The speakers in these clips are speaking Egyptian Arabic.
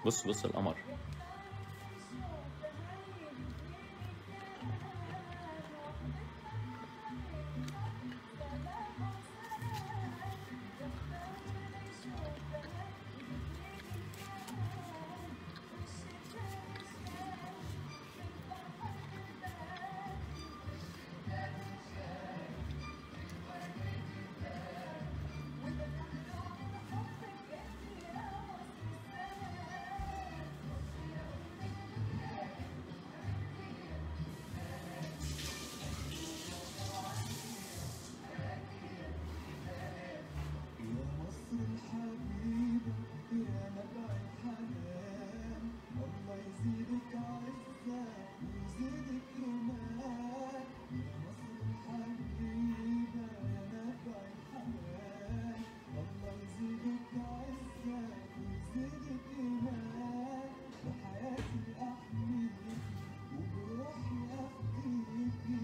بص بص القمر يا مصر الحبيبة يا نبع الحنان الله يزيدك عزة ويزيدك رمان يا مصر الحبيبة يا نبع الحنان الله يزيدك عزة ويزيدك رمان بحياتي أحميكي وبروحي أفديكي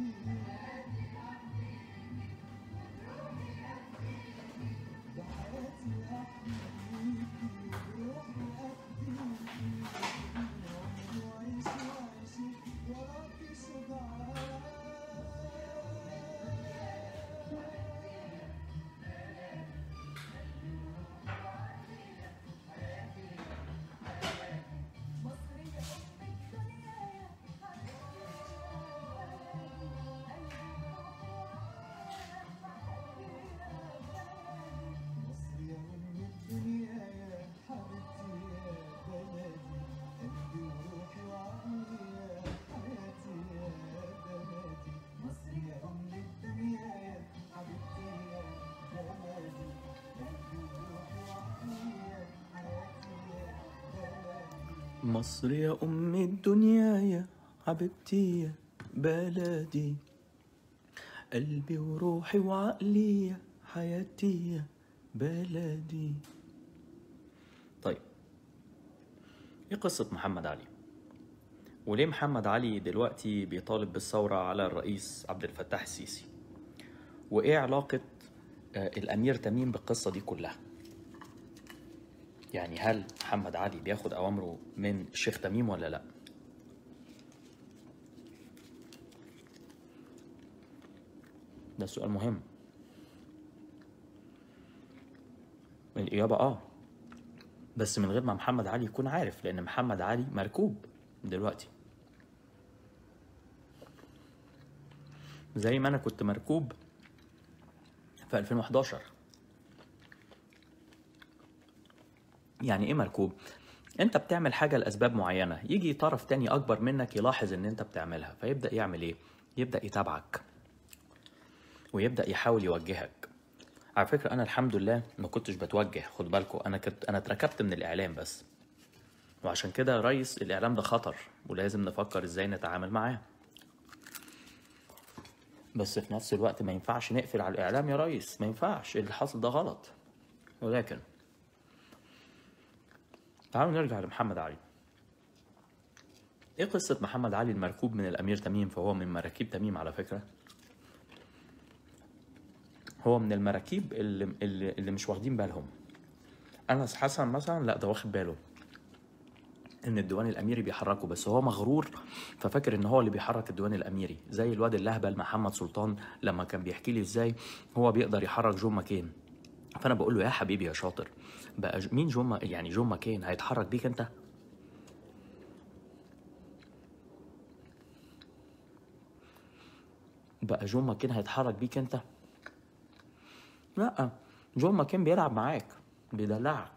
بحياتي أحميكي وبروحي أفديكي عمري وعيش وعيشي وراكي شجعان مصرية أم الدنيا مصر يا أم الدنيا يا حبيبتي يا بلدي قلبي وروحي وعقلي يا حياتي يا بلدي مصر يا أم الدنيا يا حبيبتي يا بلدي قلبي وروحي وعقلي يا حياتي يا بلدي مصر يا أم الدنيا يا حبيبتي يا بلدي قلبي وروحي وعقلي يا حياتي يا بلدي طيب ايه قصة محمد علي؟ وليه محمد علي دلوقتي بيطالب بالثورة على الرئيس عبد الفتاح السيسي؟ وايه علاقة آه، الأمير تميم بالقصة دي كلها؟ يعني هل محمد علي بياخد أوامره من الشيخ تميم ولا لأ؟ ده سؤال مهم الإجابة آه بس من غير ما محمد علي يكون عارف لأن محمد علي مركوب دلوقتي زي ما أنا كنت مركوب في 2011 يعني ايه مركوب انت بتعمل حاجه لاسباب معينه يجي طرف تاني اكبر منك يلاحظ ان انت بتعملها فيبدا يعمل ايه يبدا يتابعك ويبدا يحاول يوجهك على فكره انا الحمد لله ما كنتش بتوجه خد بالكم انا كنت انا اتركبت من الاعلام بس وعشان كده يا ريس الاعلام ده خطر ولازم نفكر ازاي نتعامل معاه بس في نفس الوقت ما ينفعش نقفل على الاعلام يا ريس ما ينفعش اللي حصل ده غلط ولكن تعالوا نرجع لمحمد علي ايه قصة محمد علي المركوب من الأمير تميم فهو من مراكيب تميم على فكرة هو من المراكيب اللي, اللي, اللي مش واخدين بالهم أنس حسن مثلا لا ده واخد باله ان الديوان الاميري بيحركه بس هو مغرور ففاكر ان هو اللي بيحرك الديوان الاميري زي الواد اللهبل محمد سلطان لما كان بيحكي لي ازاي هو بيقدر يحرك جون ماكين فانا بقول له يا حبيبي يا شاطر بقى ج- مين جون ما- يعني جون ماكين هيتحرك بيك انت بقى جون ماكين هيتحرك بيك انت لا جون ماكين بيلعب معاك بيدلعك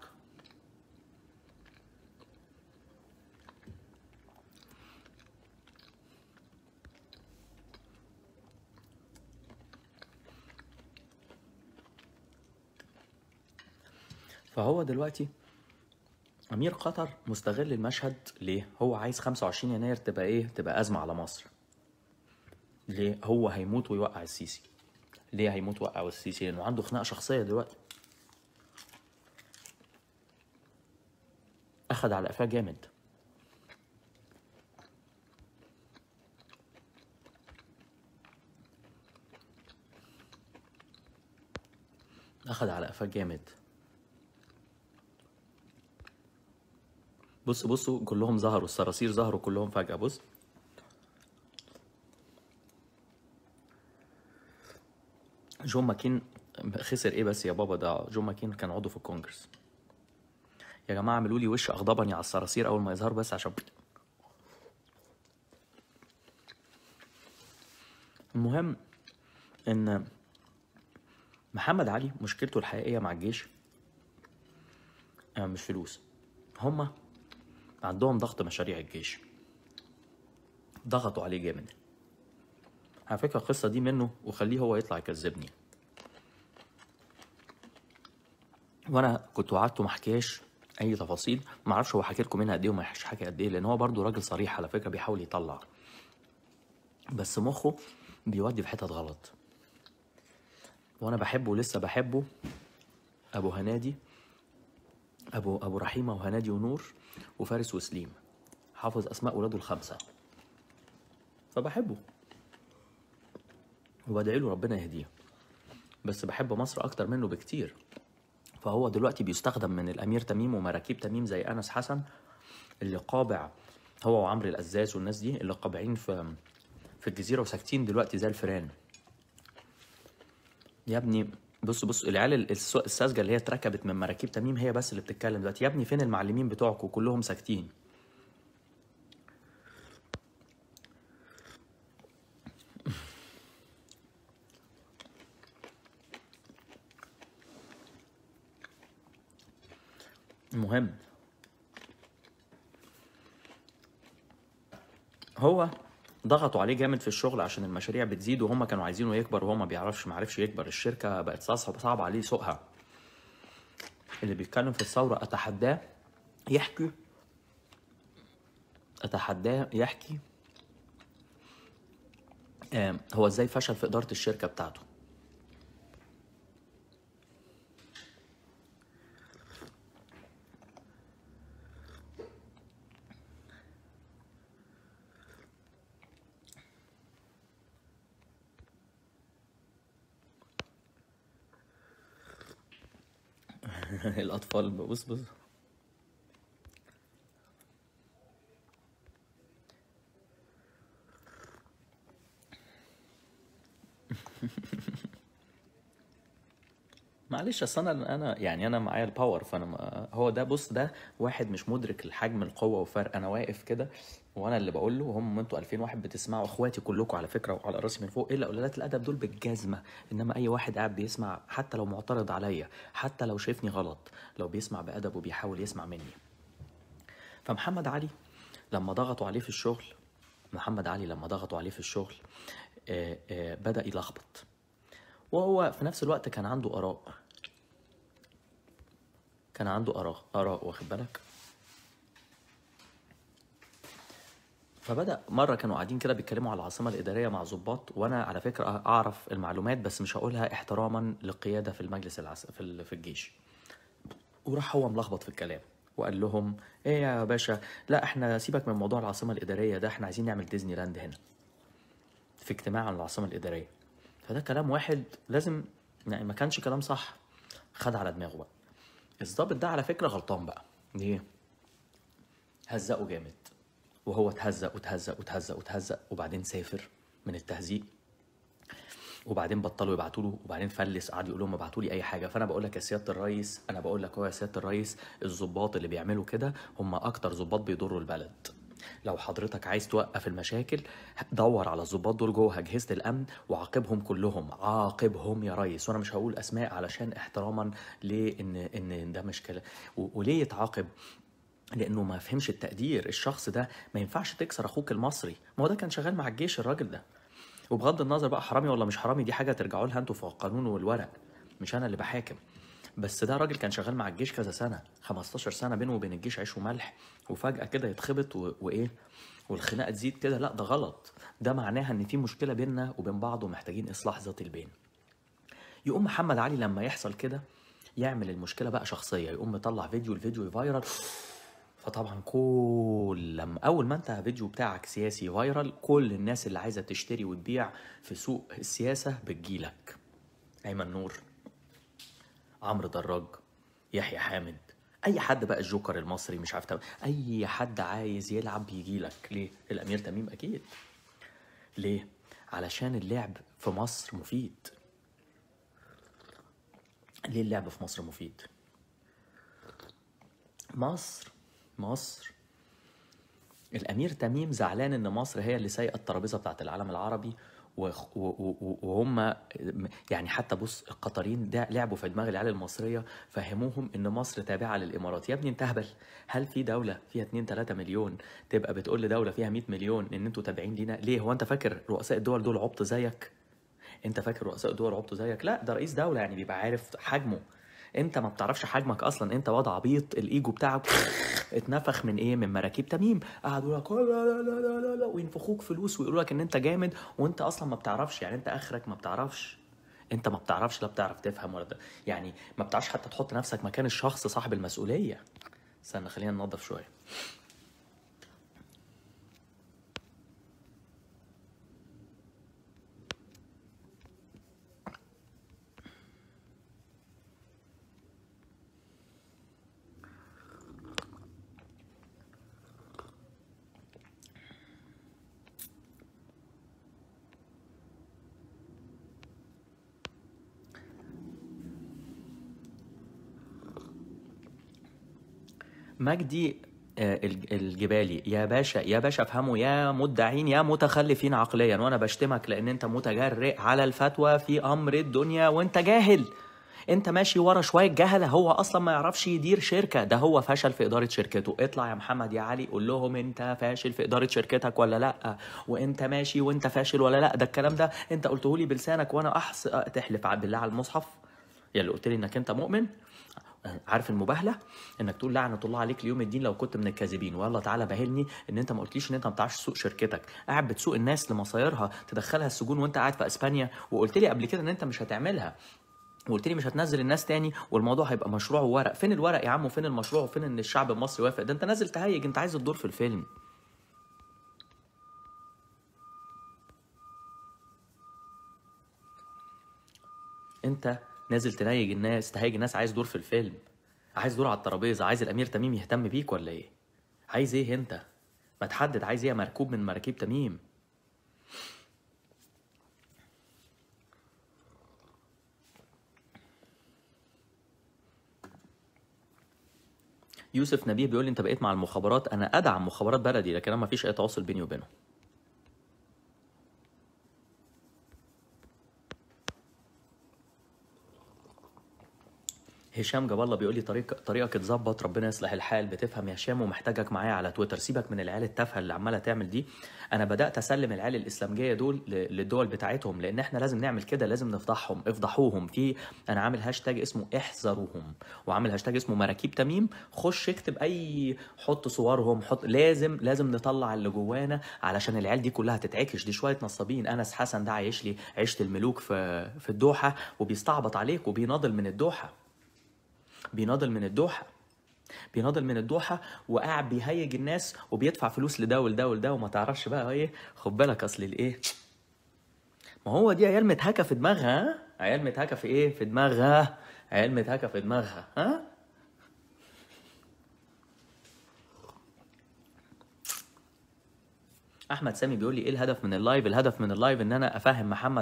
فهو دلوقتي امير قطر مستغل المشهد ليه هو عايز 25 يناير تبقى ايه تبقى ازمه على مصر ليه هو هيموت ويوقع السيسي ليه هيموت ويوقع السيسي لانه عنده خناقه شخصيه دلوقتي اخد على قفاه جامد اخد على قفاه جامد بص بصوا كلهم ظهروا الصراصير ظهروا كلهم فجأة بص جون ماكين خسر ايه بس يا بابا ده جون ماكين كان عضو في الكونجرس يا جماعة اعملوا لي وش اغضبني على الصراصير اول ما يظهروا بس عشان المهم ان محمد علي مشكلته الحقيقية مع الجيش آه، مش فلوس هما عندهم ضغط مشاريع الجيش ضغطوا عليه جامد على فكرة القصة دي منه وخليه هو يطلع يكذبني وانا كنت وعدته ما حكيش اي تفاصيل ما اعرفش هو حكي لكم منها قد ايه وما حكي قد ايه لان هو برضه راجل صريح على فكره بيحاول يطلع بس مخه بيودي في حتت غلط وانا بحبه لسه بحبه ابو هنادي ابو ابو رحيمه وهنادي ونور وفارس وسليم حافظ اسماء ولاده الخمسه فبحبه وبدعي له ربنا يهديه بس بحب مصر اكتر منه بكتير فهو دلوقتي بيستخدم من الامير تميم ومراكيب تميم زي انس حسن اللي قابع هو وعمرو القزاز والناس دي اللي قابعين في في الجزيره وساكتين دلوقتي زي الفيران يا ابني بص بص العيال الس- الساذجه اللي هي اتركبت من مراكيب تميم هي بس اللي بتتكلم دلوقتي يا ابني فين المعلمين بتوعكم كلهم ساكتين المهم هو ضغطوا عليه جامد في الشغل عشان المشاريع بتزيد وهم كانوا عايزينه يكبر وهو ما بيعرفش ما عرفش يكبر الشركه بقت صعب صعب عليه سوقها اللي بيتكلم في الثوره اتحداه يحكي اتحداه يحكي آم، هو ازاي فشل في اداره الشركه بتاعته الاطفال بص بص معلش اصل انا انا يعني انا معايا الباور فانا ما هو ده بص ده واحد مش مدرك الحجم القوه وفرق انا واقف كده وانا اللي بقول له هم انتوا 2000 واحد بتسمعوا اخواتي كلكم على فكره وعلى راسي من فوق الا قلالات الادب دول بالجزمه انما اي واحد قاعد بيسمع حتى لو معترض عليا حتى لو شايفني غلط لو بيسمع بادب وبيحاول يسمع مني فمحمد علي لما ضغطوا عليه في الشغل محمد علي لما ضغطوا عليه في الشغل آه، آه، بدأ يلخبط وهو في نفس الوقت كان عنده آراء كان عنده آراء آراء واخد بالك فبدأ مرة كانوا قاعدين كده بيتكلموا على العاصمة الإدارية مع ضباط وأنا على فكرة أعرف المعلومات بس مش هقولها احتراما للقيادة في المجلس العس... في, ال... في الجيش وراح هو ملخبط في الكلام وقال لهم ايه يا باشا لا احنا سيبك من موضوع العاصمة الإدارية ده احنا عايزين نعمل ديزني لاند هنا في اجتماع عن العاصمة الإدارية فده كلام واحد لازم يعني ما كانش كلام صح خد على دماغه بقى الضابط ده على فكرة غلطان بقى ليه؟ هزقه جامد وهو اتهزق واتهزق واتهزق واتهزق وبعدين سافر من التهزيق وبعدين بطلوا يبعتوا له وبعدين فلس قعد يقول لهم ابعتوا لي اي حاجه فانا بقول لك يا سياده الرئيس انا بقول لك هو يا سياده الرئيس الضباط اللي بيعملوا كده هم اكتر ضباط بيضروا البلد لو حضرتك عايز توقف المشاكل دور على الضباط دول جوه اجهزه الامن وعاقبهم كلهم عاقبهم يا ريس وانا مش هقول اسماء علشان احتراما لان ان ده مش كلام و- وليه يتعاقب لانه ما فهمش التقدير الشخص ده ما ينفعش تكسر اخوك المصري ما هو ده كان شغال مع الجيش الراجل ده وبغض النظر بقى حرامي ولا مش حرامي دي حاجه ترجعوا لها انتوا في القانون والورق مش انا اللي بحاكم بس ده راجل كان شغال مع الجيش كذا سنه 15 سنه بينه وبين الجيش عيش وملح وفجاه كده يتخبط و... وايه والخناقه تزيد كده لا ده غلط ده معناها ان في مشكله بيننا وبين بعض ومحتاجين اصلاح ذات البين يقوم محمد علي لما يحصل كده يعمل المشكله بقى شخصيه يقوم مطلع فيديو الفيديو فايرال فطبعا كل لما اول ما انت فيديو بتاعك سياسي فايرال كل الناس اللي عايزه تشتري وتبيع في سوق السياسه بتجيلك ايمن نور عمرو دراج يحيى حامد اي حد بقى الجوكر المصري مش عارف تم- اي حد عايز يلعب يجي لك ليه الامير تميم اكيد ليه علشان اللعب في مصر مفيد ليه اللعب في مصر مفيد مصر مصر الامير تميم زعلان ان مصر هي اللي سايقه الترابيزه بتاعت العالم العربي وخ- و- و- و- وهم يعني حتى بص القطريين ده لعبوا في دماغ العيال المصريه فهموهم ان مصر تابعه للامارات يا ابني انت هبل هل في دوله فيها 2 3 مليون تبقى بتقول لدوله فيها 100 مليون ان انتوا تابعين لينا ليه هو انت فاكر رؤساء الدول دول عبط زيك انت فاكر رؤساء الدول عبط زيك لا ده رئيس دوله يعني بيبقى عارف حجمه انت ما بتعرفش حجمك اصلا انت واد عبيط الايجو بتاعك اتنفخ من ايه من مراكيب تميم قعدوا لك لا لا لا لا لا لا وينفخوك فلوس ويقولوا لك ان انت جامد وانت اصلا ما بتعرفش يعني انت اخرك ما بتعرفش انت ما بتعرفش لا بتعرف تفهم ولا ده يعني ما بتعرفش حتى تحط نفسك مكان الشخص صاحب المسؤوليه استنى خلينا ننظف شويه مجدي آه، الج- الجبالي يا باشا يا باشا افهموا يا مدعين يا متخلفين عقليا وانا بشتمك لان انت متجرئ على الفتوى في امر الدنيا وانت جاهل انت ماشي ورا شويه جهله هو اصلا ما يعرفش يدير شركه ده هو فشل في اداره شركته اطلع يا محمد يا علي قول لهم انت فاشل في اداره شركتك ولا لا وانت ماشي وانت فاشل ولا لا ده الكلام ده انت قلته لي بلسانك وانا احس تحلف بالله على المصحف يا اللي قلت لي انك انت مؤمن عارف المباهله انك تقول لعنه الله عليك ليوم الدين لو كنت من الكاذبين والله تعالى باهلني ان انت ما قلتليش ان انت ما بتعرفش تسوق شركتك قاعد بتسوق الناس لمصايرها تدخلها السجون وانت قاعد في اسبانيا وقلت لي قبل كده ان انت مش هتعملها وقلت لي مش هتنزل الناس تاني والموضوع هيبقى مشروع وورق فين الورق يا عم وفين المشروع وفين ان الشعب المصري وافق ده انت نازل تهيج انت عايز الدور في الفيلم انت نازل تنيج الناس تهيج الناس عايز دور في الفيلم عايز دور على الترابيزه عايز الامير تميم يهتم بيك ولا ايه عايز ايه انت ما تحدد عايز ايه يا مركوب من مراكيب تميم يوسف نبيه بيقول لي انت بقيت مع المخابرات انا ادعم مخابرات بلدي لكن انا ما فيش اي تواصل بيني وبينهم هشام جاب الله بيقول لي طريق طريقك اتظبط ربنا يصلح الحال بتفهم يا هشام ومحتاجك معايا على تويتر سيبك من العيال التافهه اللي عماله تعمل دي انا بدات اسلم العيال الاسلامجيه دول ل- للدول بتاعتهم لان احنا لازم نعمل كده لازم نفضحهم افضحوهم في انا عامل هاشتاج اسمه احذروهم وعامل هاشتاج اسمه مراكيب تميم خش اكتب اي حط صورهم حط لازم لازم نطلع اللي جوانا علشان العيال دي كلها تتعكش دي شويه نصابين انس حسن ده عايش لي عيشه الملوك في في الدوحه وبيستعبط عليك وبيناضل من الدوحه بيناضل من الدوحه بيناضل من الدوحه وقاعد بيهيج الناس وبيدفع فلوس لده ولده ولده وما تعرفش بقى ايه خد بالك اصل الايه ما هو دي عيال متهكه في دماغها ها عيال متهكه في ايه في دماغها عيال متهكه في دماغها ها احمد سامي بيقول لي ايه الهدف من اللايف الهدف من اللايف ان انا افهم محمد